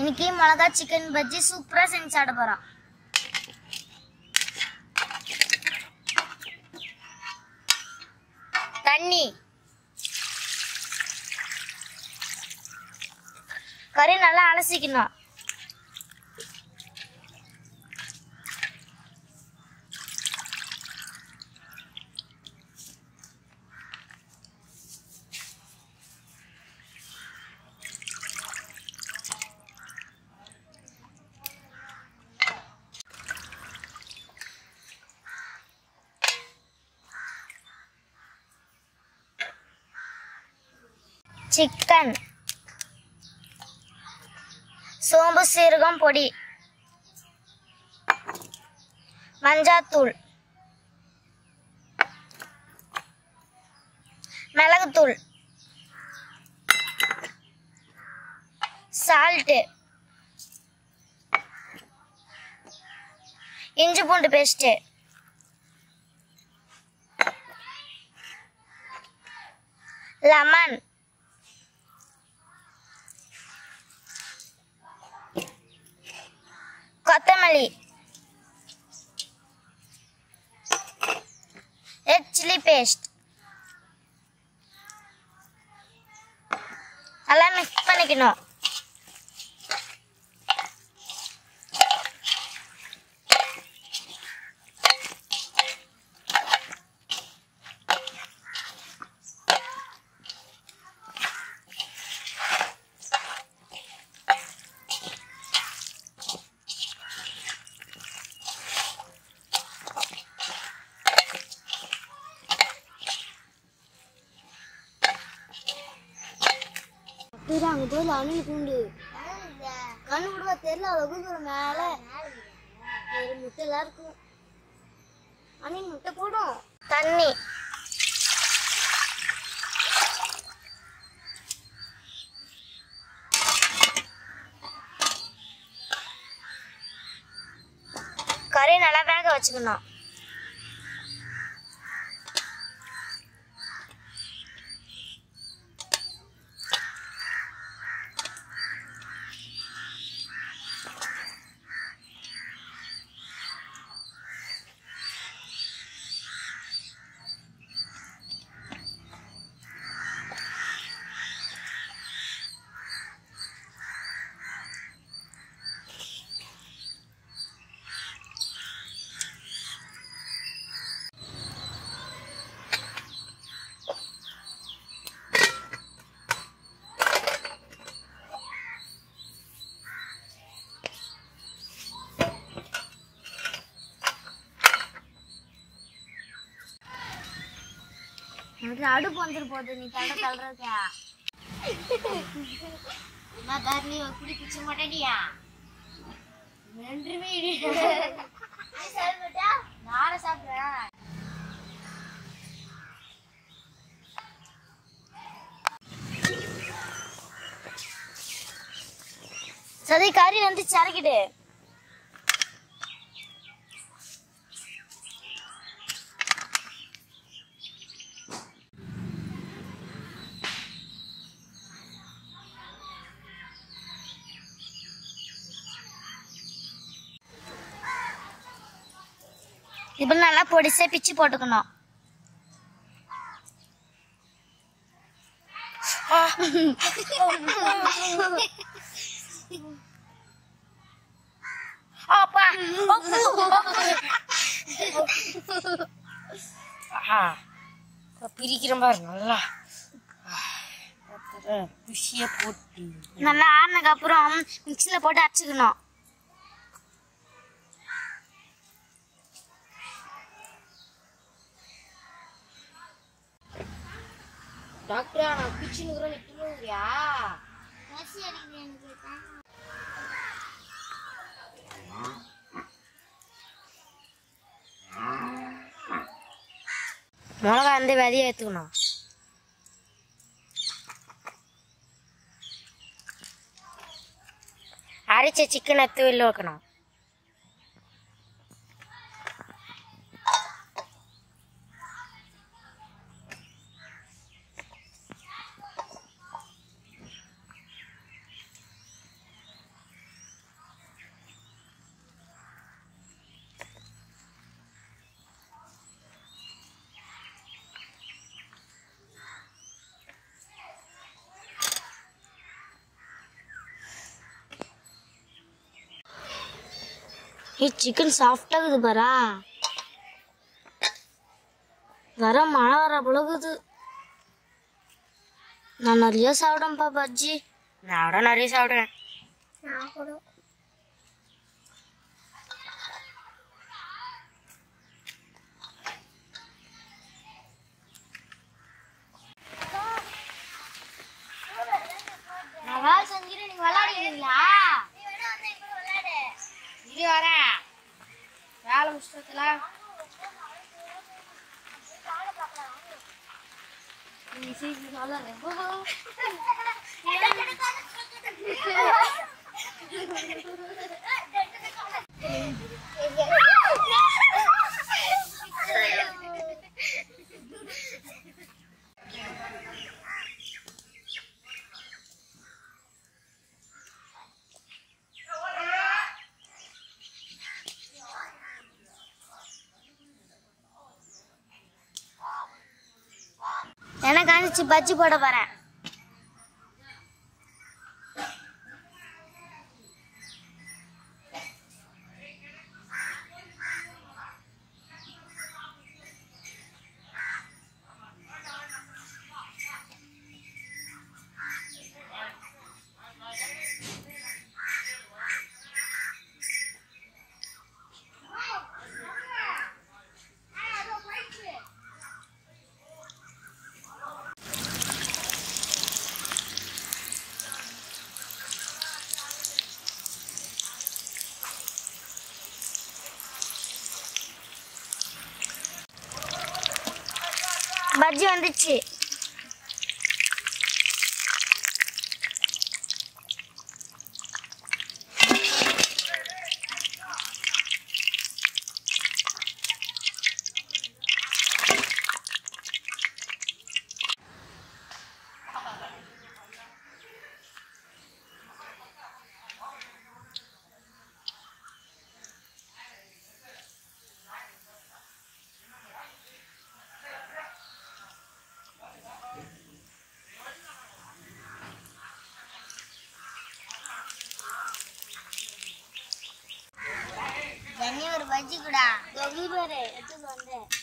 இன்னைக்கு மிளகா சிக்கன் பஜ்ஜி சூப்பரா செஞ்சு சாப்பிட போறோம் தண்ணி கறி நல்லா அலசிக்கணும் சிக்கன் சோம்பு சீரகம் பொடி மஞ்சாத்தூள் மிளகுத்தூள் சால்ட்டு இஞ்சி பூண்டு பேஸ்ட்டு லெமன் கொத்தமல்லி ரெட் சில்லி பேஸ்ட் எல்லாம் மிக்ஸ் பண்ணிக்கணும் அங்க போய் அணில் கூண்டு கண்ணு விடுவா தெரியல அவ்வளோ தூரம் மேல ஒரு முட்டை எல்லாம் இருக்கும் அணில் முட்டை போடும் தண்ணி கறி நல்லா வேக வச்சுக்கணும் எனக்கு அடுப்பு வந்துரு போகுது நீ தட தள்ளுறதுக்கா நான் தண்ணி குடி பிடிச்ச மாட்டேடியா ரெண்டுமே நானே சாப்பிட்றேன் சரி கறி வந்து சரக்கிடு இப்ப நல்லா பொடிசா பிச்சு போட்டுக்கணும் அப்பா ஆஹா பிரிக்கிறேன் பாரு நல்லா குஷியை போட்டு நல்லா ஆறுனதுக்கு அப்புறம் மிக்சியில் போட்டு அரைச்சிக்கணும் டாக்டரா நான் பிச்சுனுக்குறேன் விட்டுருவியா மிளகா வந்து விதைய எடுத்துக்கணும் அரைச்ச சிக்கன் எடுத்து வெளில வைக்கணும் ஏய் சிக்கன் சாஃப்டாக இருக்குது பாரா வர மழை வர புலகுது நான் நிறைய சாப்பிடேன்ப்பா பஜ்ஜி நான் கூட நிறைய சாப்பிடுவேன் நான் கூட நான் வேலை செஞ்சுட்டு நீங்க விளையாடுவீங்களா இது வரேன் வேலை முடிச்சதுல நீங்க சீக்கிரம் விளையாடுங்க எனக்கு அனுச்சு பஜ்ஜி போட போறேன் பஜ்ஜி வந்துச்சு ஜன்னி ஒரு பஜ்ஜி கூடா தொகுதி பாரு எடுத்துட்டு வந்தேன்